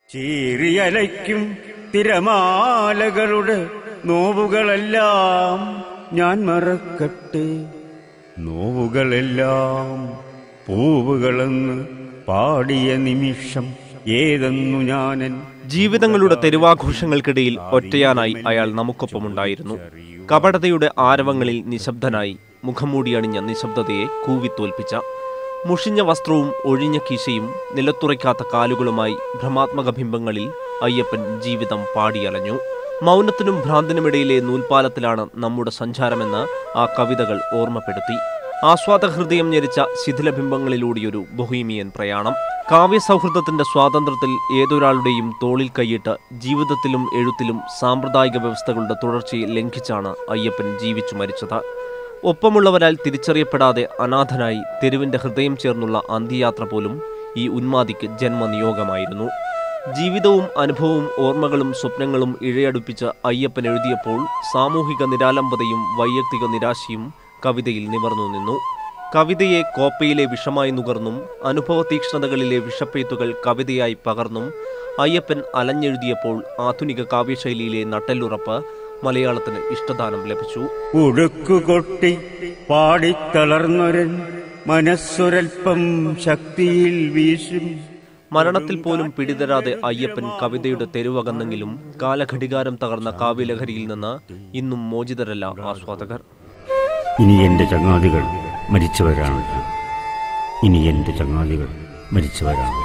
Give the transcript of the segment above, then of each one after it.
ചീറിയലയ്ക്കും തിരമാലകളുടെ നോവുകളെല്ലാം ഞാൻ മറക്കട്ടെ നോവുകളെല്ലാം പൂവുകളെന്ന് പാടിയ നിമിഷം ഏതെന്നു ഞാനൻ ജീവിതങ്ങളുടെ തെരുവാഘോഷങ്ങൾക്കിടയിൽ ഒറ്റയാനായി അയാൾ നമുക്കൊപ്പമുണ്ടായിരുന്നു കപടതയുടെ ആരവങ്ങളിൽ നിശബ്ദനായി മുഖംമൂടി അണിഞ്ഞ നിശബ്ദതയെ കൂവിത്തോൽപ്പിച്ച മുഷിഞ്ഞ വസ്ത്രവും ഒഴിഞ്ഞ കീശയും നിലത്തുറയ്ക്കാത്ത കാലുകളുമായി ഭ്രമാത്മക ബിംബങ്ങളിൽ അയ്യപ്പൻ ജീവിതം പാടിയലഞ്ഞു മൗനത്തിനും ഭ്രാന്തിനുമിടയിലെ നൂൽപാലത്തിലാണ് നമ്മുടെ സഞ്ചാരമെന്ന് ആ കവിതകൾ ഓർമ്മപ്പെടുത്തി ആസ്വാദ ഹൃദയം ഞെരിച്ച ശിഥിലബിംബങ്ങളിലൂടെയൊരു ബൊഹീമിയൻ പ്രയാണം കാവ്യസൗഹൃദത്തിന്റെ സ്വാതന്ത്ര്യത്തിൽ ഏതൊരാളുടെയും തോളിൽ കൈയിട്ട് ജീവിതത്തിലും എഴുത്തിലും സാമ്പ്രദായിക വ്യവസ്ഥകളുടെ തുടർച്ചയെ ലംഘിച്ചാണ് അയ്യപ്പൻ ജീവിച്ചു മരിച്ചത് ഒപ്പമുള്ളവരാൽ തിരിച്ചറിയപ്പെടാതെ അനാഥനായി തെരുവിന്റെ ഹൃദയം ചേർന്നുള്ള അന്ത്യയാത്ര പോലും ഈ ഉന്മാദിക്ക് ജന്മനിയോഗമായിരുന്നു ജീവിതവും അനുഭവവും ഓർമ്മകളും സ്വപ്നങ്ങളും ഇഴയടുപ്പിച്ച് അയ്യപ്പൻ എഴുതിയപ്പോൾ സാമൂഹിക നിരാലംബതയും വൈയക്തിക നിരാശയും കവിതയിൽ നിവർന്നു നിന്നു കവിതയെ കോപ്പയിലെ വിഷമായി നുകർന്നും അനുഭവ തീക്ഷ്ണതകളിലെ വിഷപ്പെയ്ത്തുകൾ കവിതയായി പകർന്നും അയ്യപ്പൻ അലഞ്ഞെഴുതിയപ്പോൾ ആധുനിക കാവ്യശൈലിയിലെ നട്ടെല്ലുറപ്പ് മലയാളത്തിന് ഇഷ്ടദാനം ലഭിച്ചു ഉടുക്കുകൊട്ടി പാടിത്തളർന്നൊരൻ മനസ്സൊരൽപ്പം ശക്തിയിൽ വീശും മരണത്തിൽ പോലും പിടിതരാതെ അയ്യപ്പൻ കവിതയുടെ തെരുവകന്നെങ്കിലും കാലഘടികാരം തകർന്ന കാവ്യലഹരിയിൽ നിന്ന് ഇന്നും മോചിതരല്ല ആസ്വാദകർ ഇനി എന്റെ ചങ്ങാതികൾ മരിച്ചവരാണ് ഇനി എന്റെ ചങ്ങാതികൾ മരിച്ചവരാണ്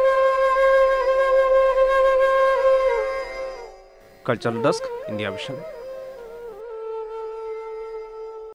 കൾച്ചറൽ ഡെസ്ക് ഇന്ത്യ വിഷൻ